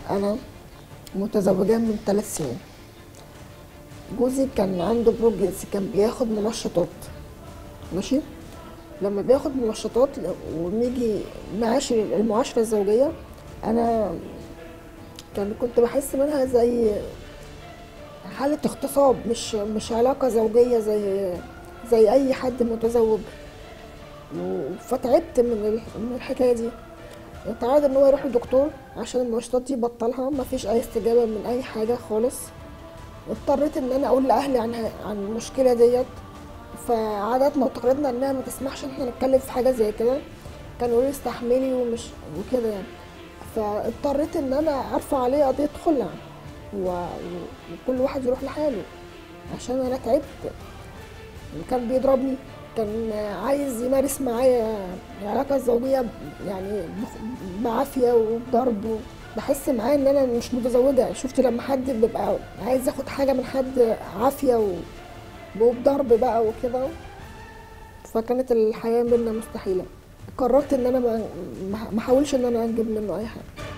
انا متزوجه من ثلاث سنين جوزي كان عنده بروجرس كان بياخد منشطات ماشي لما بياخد منشطات ونيجي معاش المعاشره الزوجيه انا كان كنت بحس منها زي حالة اغتصاب مش مش علاقة زوجية زي زي أي حد متزوج و- فتعبت من ال- من الحكاية دي اتعاد ان هو يروح لدكتور عشان المنشطات دي بطلها مفيش اي استجابة من اي حاجة خالص اضطريت ان انا اقول لاهلي عن عن المشكلة ديت فعاداتنا وتقاليدنا انها ما تسمحش ان احنا نتكلم في حاجة زي كده كانوا يقولوا لي استحملي ومش وكده يعني فاضطريت ان انا ارفع عليه قضية خلع و- و- وكل واحد يروح لحاله عشان انا تعبت كان بيضربني كان عايز يمارس معايا العلاقة الزوجية يعني بخ- بعافية وبضرب بحس معاه ان انا مش متزوجة شفت لما حد بيبقى عايز ياخد حاجة من حد عافية و- وبضرب بقى وكده فكانت الحياة بينا مستحيلة قررت ان انا ما ما- ما احاولش ان انا انجب منه اي حاجة